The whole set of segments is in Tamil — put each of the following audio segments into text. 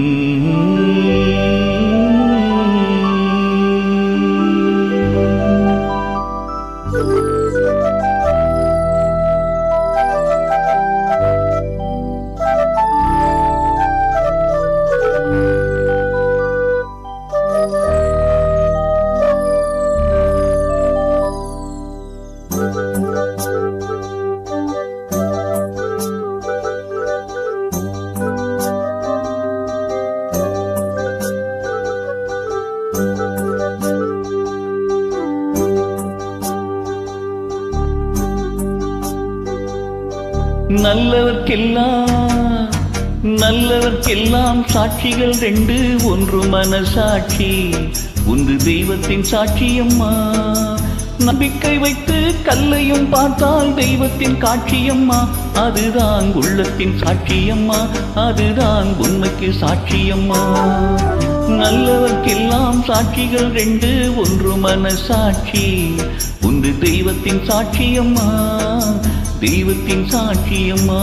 நல்லவர்க்கெல்லாம் நல்லவர்க்கெல்லாம் சாட்சிகள் ரெண்டு ஒன்று மனசாட்சி ஒன்று தெய்வத்தின் சாட்சியம்மா நம்பிக்கை வைத்து கல்லையும் பார்த்தால் தெய்வத்தின் காட்சியம்மா அதுதான் உள்ளத்தின் சாட்சியம்மா அதுதான் உண்மைக்கு சாட்சியம்மா நல்லவர்க்கெல்லாம் சாட்சிகள் ரெண்டு ஒன்று மனசாட்சி ஒன்று தெய்வத்தின் சாட்சியம்மா தெய்வத்தின் சாட்சியம்மா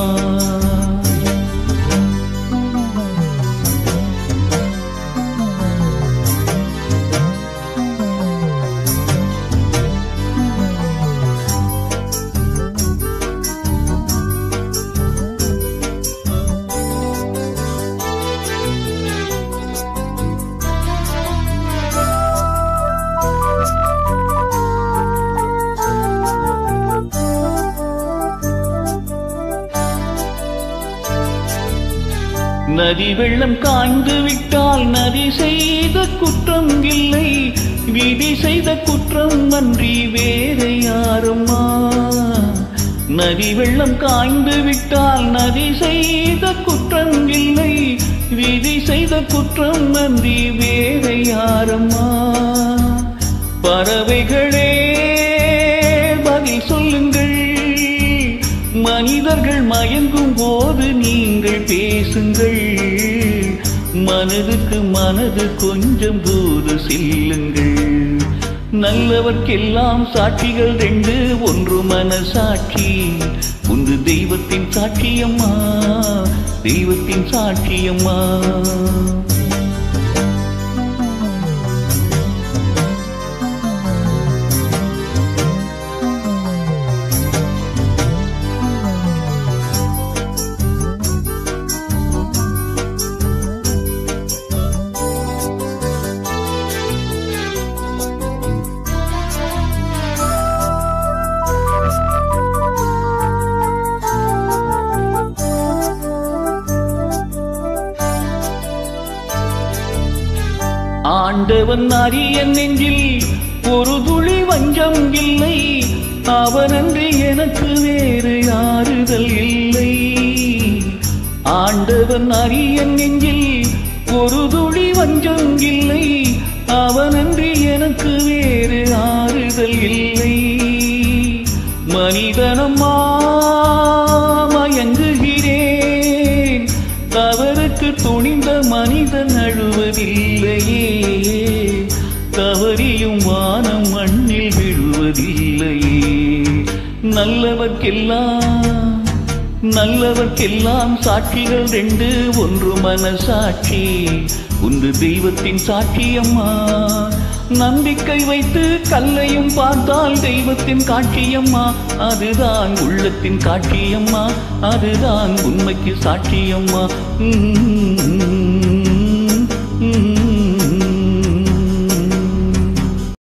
நதி வெள்ளம் காய்ந்து விட்டால் நதி செய்த குற்றம் இல்லை விதி செய்த குற்றம் அன்றி வேறு யாரும்மா நதி வெள்ளம் காய்ந்து விட்டால் நதி செய்த குற்றம் இல்லை விதி செய்த குற்றம் அன்றி வேறு யாரம்மா பறவைகளே பதில் சொல்லுங்கள் மனிதர்கள் மயங்கும் போது நீங்கள் பேசுங்கள் மனதுக்கு மனது கொஞ்சம் தூது செல்லுங்கள் நல்லவர்க்கெல்லாம் சாட்சிகள் ரெண்டு ஒன்று மனசாட்சி ஒன்று தெய்வத்தின் சாட்சியம்மா தெய்வத்தின் சாட்சியம்மா ஆண்டவன் அரிய நெஞ்சில் ஒரு துளி வஞ்சம் இல்லை அவனன்றி எனக்கு வேறு ஆறுதல் இல்லை ஆண்டவன் அரிய நெஞ்சில் ஒரு துளி வஞ்சம் இல்லை அவனன்றி எனக்கு வேறு ஆறுதல் இல்லை மனிதனம்மா மயங்குகிறேன் தவறுக்கு துணிந்த மனிதன் அழுவதில்லையே தவறியும் வானம் மண்ணில் விழுவதில்லையே நல்லவர்க்கெல்லாம் நல்லவர்க்கெல்லாம் சாட்சிகள் ரெண்டு ஒன்று மனசாட்சி ஒன்று தெய்வத்தின் சாட்சியம்மா நம்பிக்கை வைத்து கல்லையும் பார்த்தால் தெய்வத்தின் காட்சியம்மா அதுதான் உள்ளத்தின் காட்சியம்மா அதுதான் உண்மைக்கு சாட்சியம்மா உம்